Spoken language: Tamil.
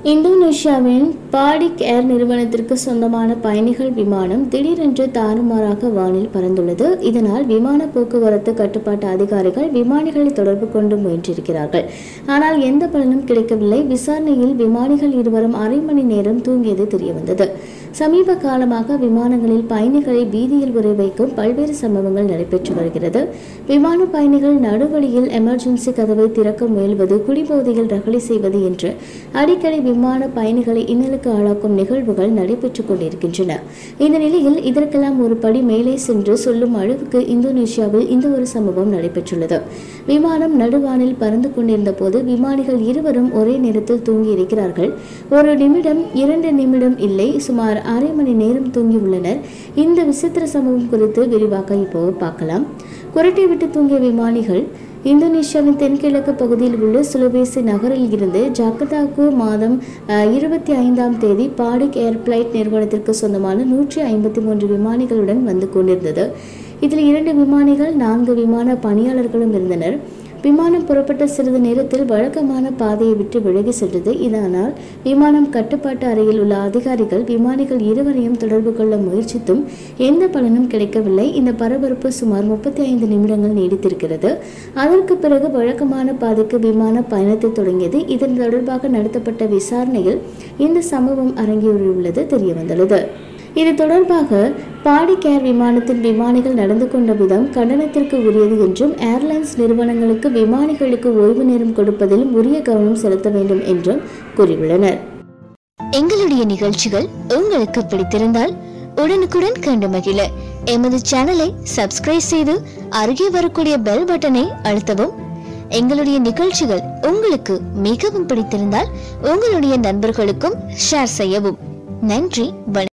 இந்தோனேஷியாவின் பாடிக் ஏர் நிறுவனத்திற்கு சொந்தமான பயணிகள் விமானம் திடீரென்று தாறுமாறாக வானில் பறந்துள்ளது இதனால் விமான போக்குவரத்து கட்டுப்பாட்டு அதிகாரிகள் விமானிகளை தொடர்பு கொண்டு முயன்றிருக்கிறார்கள் ஆனால் எந்த பலனும் கிடைக்கவில்லை விசாரணையில் விமானிகள் இருவரும் அரை மணி நேரம் தூங்கியது தெரியவந்தது சமீப காலமாக விமானங்களில் பயணிகளை பீதியில் உரை வைக்கும் பல்வேறு சம்பவங்கள் நடைபெற்று வருகிறது விமான பயணிகள் நடுவழியில் எமர்ஜென்சி கதவை திறக்க முயல்வது குடிபோதையில் ரகளை செய்வது என்று அடிக்கடி விமான பயணிகளை இன்னலுக்கு ஆளாக்கும் நிகழ்வுகள் நடைபெற்றுக் கொண்டிருக்கின்றன இந்த நிலையில் இதற்கெல்லாம் ஒரு படி மேலே சென்று சொல்லும் அளவுக்கு இந்தோனேஷியாவில் இந்த ஒரு சம்பவம் நடைபெற்றுள்ளது விமானம் நடுவானில் பறந்து கொண்டிருந்த போது விமானிகள் இருவரும் ஒரே நேரத்தில் தூங்கி இருக்கிறார்கள் ஒரு நிமிடம் இரண்டு நிமிடம் இல்லை சுமார் அரை மணி நேரம் தூங்கியுள்ளனர் இந்த விசித்திர சம்பவம் குறித்து விரிவாக இப்போ பார்க்கலாம் குரட்டை விட்டு தூங்கிய விமானிகள் இந்தோனேஷியாவின் தென்கிழக்கு பகுதியில் உள்ள சுலபேசி நகரில் இருந்து ஜாகர்தாக்கு மாதம் அஹ், இருபத்தி ஐந்தாம் தேதி பாடிக் ஏர் பிளைட் நிறுவனத்திற்கு சொந்தமான நூற்றி ஐம்பத்தி மூன்று விமானிகளுடன் வந்து கொண்டிருந்தது இதில் இரண்டு விமானிகள் நான்கு விமான பணியாளர்களும் இருந்தனர் விமானம் புறப்பட்ட சிறிது நேரத்தில் வழக்கமான பாதையை விட்டு விலகி சென்றது இதனால் விமானம் கட்டுப்பாட்டு அறையில் உள்ள அதிகாரிகள் விமானிகள் இருவரையும் தொடர்பு கொள்ள முயற்சித்தும் எந்த பலனும் கிடைக்கவில்லை இந்த பரபரப்பு சுமார் முப்பத்தி ஐந்து நிமிடங்கள் நீடித்திருக்கிறது அதற்கு பிறகு வழக்கமான பாதைக்கு விமான பயணத்தை தொடங்கியது இதன் தொடர்பாக நடத்தப்பட்ட விசாரணையில் இந்த சம்பவம் அரங்கேறியுள்ளது தெரியவந்துள்ளது இது தொடர்பாக பாடி கேர் விமானத்தின் விமானிகள் நடந்து கொண்ட விதம் கண்டனத்திற்கு உரியது என்றும் ஏர்லைன்ஸ் நிறுவனங்களுக்கு விமானிகளுக்கு ஓய்வு நேரம் கொடுப்பதில் உரிய கவனம் செலுத்த வேண்டும் என்றும் கூறியுள்ளனர் எங்களுடைய நிகழ்ச்சிகள் உங்களுக்கு பிடித்திருந்தால் உடனுக்குடன் கண்டு மகிழ எமது சேனலை சப்ஸ்கிரைப் செய்து அருகே வரக்கூடிய பெல் பட்டனை அழுத்தவும் எங்களுடைய நிகழ்ச்சிகள் உங்களுக்கு மிகவும் பிடித்திருந்தால் உங்களுடைய நண்பர்களுக்கும் ஷேர் செய்யவும் நன்றி வணக்கம்